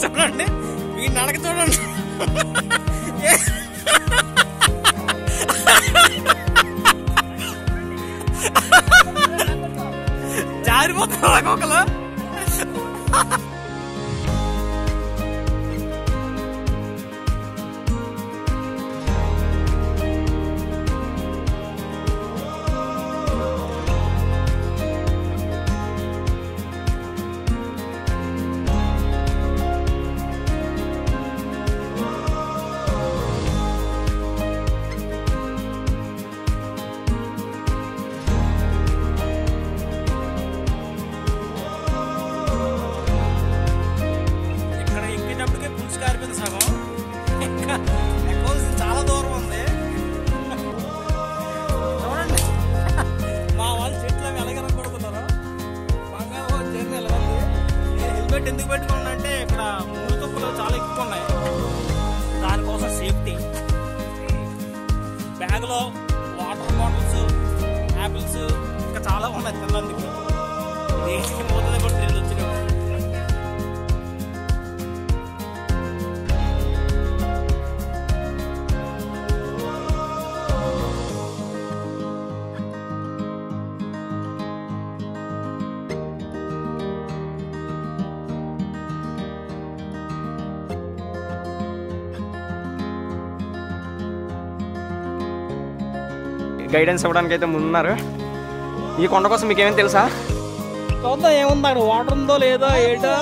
చూడండి వీడిని నడక చూడండి జారిపోతున్నా ఒక్కొక్కరు ఇక్కడ ఎక్కేటప్పటికే పులుసు కారిపోయింది సగం ఇంకా ఎక్కాల్సింది చాలా దూరం ఉంది చూడండి మా వాళ్ళు చెట్లు అవి ఎలాగ కొడుతున్నారు బంగారు జర్నీ ఎలా ఉంది నేను హెల్మెట్ ఎందుకు పెట్టుకున్నా అంటే ఇక్కడ మూడు తుప్పులు చాలా ఎక్కువ ఉన్నాయి దానికోసం సేఫ్టీ బ్యాగ్లో వాటర్ బాటిల్స్ యాపిల్స్ ఇంకా చాలా ఉన్నాయి తిన్నందుకు దేనికి పోతుంది కూడా తెలియదు వచ్చినప్పుడు గైడెన్స్ ఇవ్వడానికి అయితే ముందున్నారు ఈ కొండ కోసం మీకు ఏమేమి తెలుసా చూద్దాం ఏముంది అక్కడ వాటర్ ఉందో లేదో ఏటో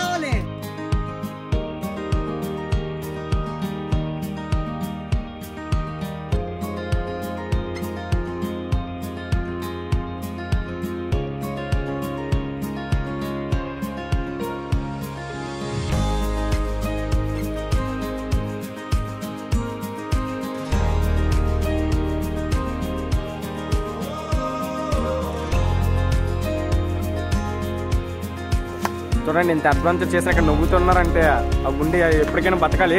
చూడండి ఇంత అడ్వాన్స్ చేసి అక్కడ నవ్వుతున్నారంటే ఆ గుండె ఎప్పటికైనా బతకాలి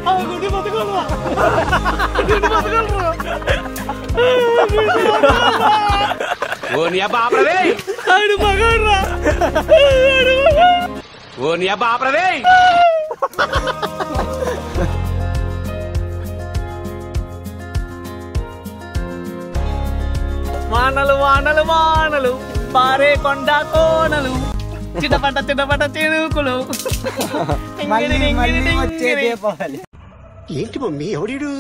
ఓ నీ బాపరదే ఆడు మగాడ్రా ఓ నీ బాపరదే వానలు వానలు వానలు పారే కొండ కోనలు చిటపట చిటపట చినుకులు మళ్ళీ మళ్ళీ వచ్చే దీపావళి ఏంటి మమ్మీ ఎవడీడు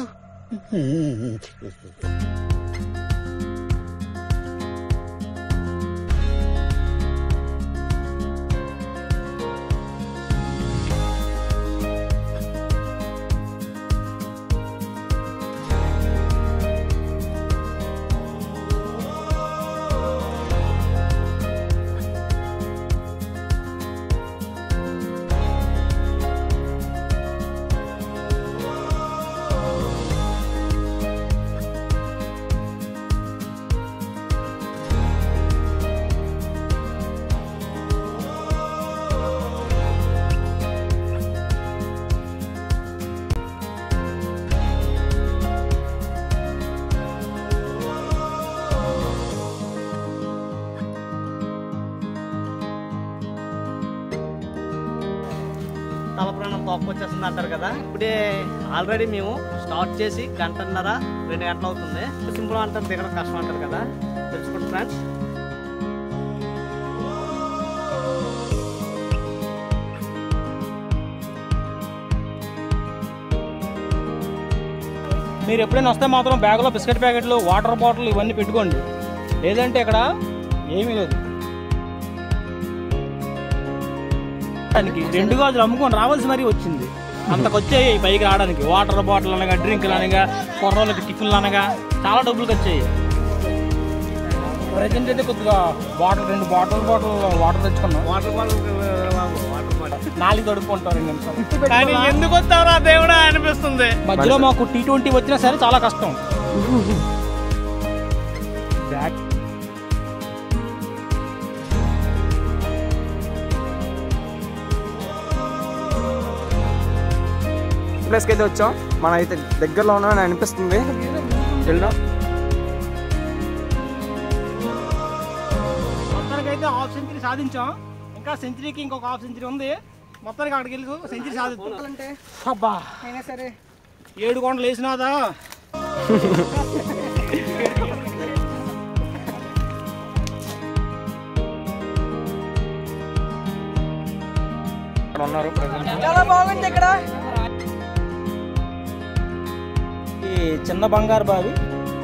తల ప్రాణం తోకొచ్చేస్తుంది అంటారు కదా ఇప్పుడే ఆల్రెడీ మేము స్టార్ట్ చేసి గంటన్నర రెండు గంటలు అవుతుంది సింపుల్ అంటారు దిగడం కష్టం అంటారు కదా తెలుసుకోండి ఫ్రెండ్స్ మీరు ఎప్పుడైనా వస్తే మాత్రం బ్యాగ్లో బిస్కెట్ ప్యాకెట్లు వాటర్ బాటిల్ ఇవన్నీ పెట్టుకోండి లేదంటే ఇక్కడ ఏమీ లేదు దానికి రెండు గాజులు అమ్ముకొని రావాల్సి మరీ వచ్చింది అంతకొచ్చాయి ఈ పైకి రావడానికి వాటర్ బాటిల్ అనగా డ్రింకులు అనగా కుర్రోళ్ళకి టిఫిన్లు అనగా చాలా డబ్బులు వచ్చాయి ప్రజెంట్ అయితే కొద్దిగా బాటిల్ రెండు బాటిల్ బాటిల్ వాటర్ తెచ్చుకున్నాం వాటర్ బాటిల్ వాటర్ బాటిల్ నాలుగు తడుపుకుంటారు రెండు నిమిషాలు కానీ ఎందుకు వస్తారా దేవుడా అనిపిస్తుంది మధ్యలో మాకు టీ ట్వంటీ వచ్చినా సరే చాలా కష్టం బ్యాక్ ప్లేస్కి అయితే వచ్చాం మనం అయితే దగ్గరలో ఉన్నామని అనిపిస్తుంది వెళ్దాం మొత్తానికైతే హాఫ్ సెంచరీ సాధించాం ఇంకా సెంచరీకి ఇంకొక హాఫ్ సెంచరీ ఉంది మొత్తానికి అక్కడికి వెళ్ళి సెంచరీ సాధిస్తాం అంటే అబ్బా అయినా సరే ఏడు కొండలు వేసినాదా ఇక్కడ ఉన్నారు present. చాలా బాగుంది ఇక్కడ ఈ చిన్న బంగారు బావి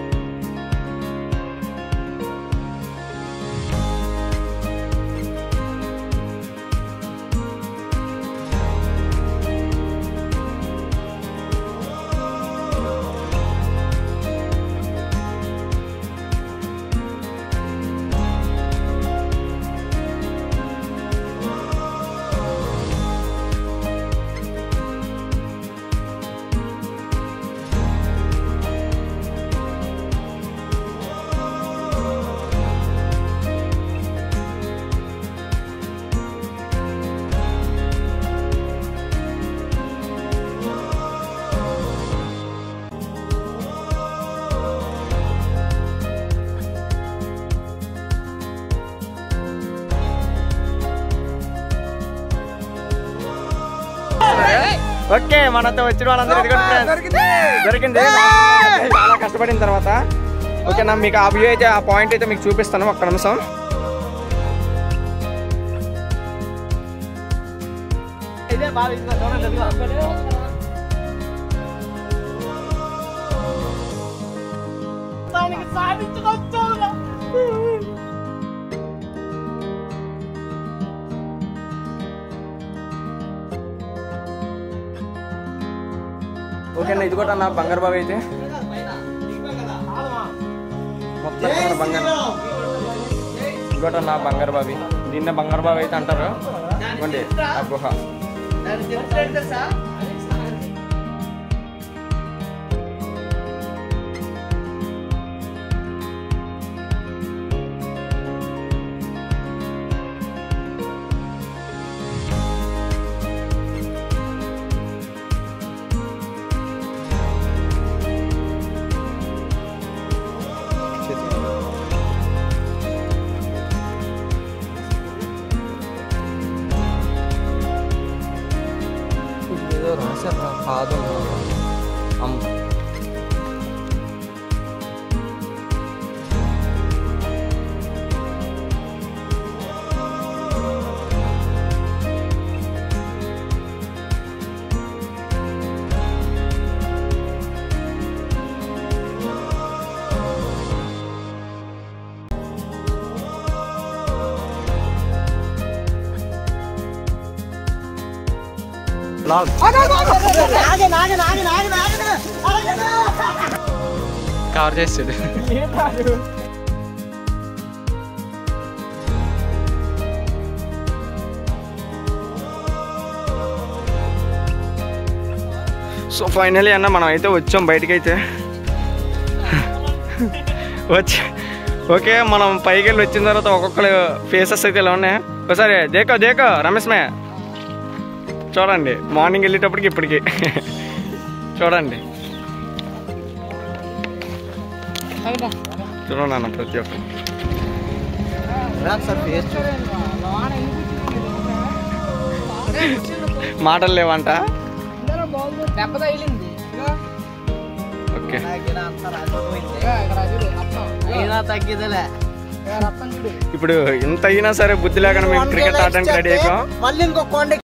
ఓకే మనతో వచ్చిన వాళ్ళందరూ ఇదిగోండి friends. దొరికింది చాలా కష్టపడిన తర్వాత ఓకేనా మీకు ఆ వ్యూ అయితే ఆ పాయింట్ అయితే మీకు చూపిస్తాను ఒక్క నిమిషం ఇదే బాగా ఇదిగో చూడండి ఇదిగో. ఓకేనా ఇది కూడా నా బంగారు బావి అయితే మొత్తం మన బంగారు ఇది కూడా నా బంగారు బావి దీన్నే బంగారు బావి అయితే అంటారు ఇవ్వండి ఆ గుహ దాని చరిత్ర ఏంటి తెలుసా? ఏదో రాశారు కాదు అమ్మ లాల్ కవర్ చేస్తాడు సో ఫైనలీ అన్న మనం అయితే వచ్చాం బయటికి అయితే వచ్చి ఓకే మనం పైకి వెళ్ళి వచ్చిన తర్వాత ఒక్కొక్కరు ఫేసెస్ అయితే ఇలా ఉన్నాయి ఒకసారి దేకో దేకో రమేష్ మే చూడండి మార్నింగ్ వెళ్ళేటప్పటికి ఇప్పటికి చూడండి చూడండి అన్న ప్రతి ఒక్కరు ఒకసారి ఫేస్ చూడు. మాటలు లేవంట దెబ్బ తగిలింది ఓకే నాకేనా అంత రాజపోయింది అయినా తగ్గిదలే ఇప్పుడు ఇంత అయినా సరే బుద్ధి లేకుండా మేము క్రికెట్ ఆడడానికి రెడీ అయిపోయాం మళ్ళీ ఇంకో కొండ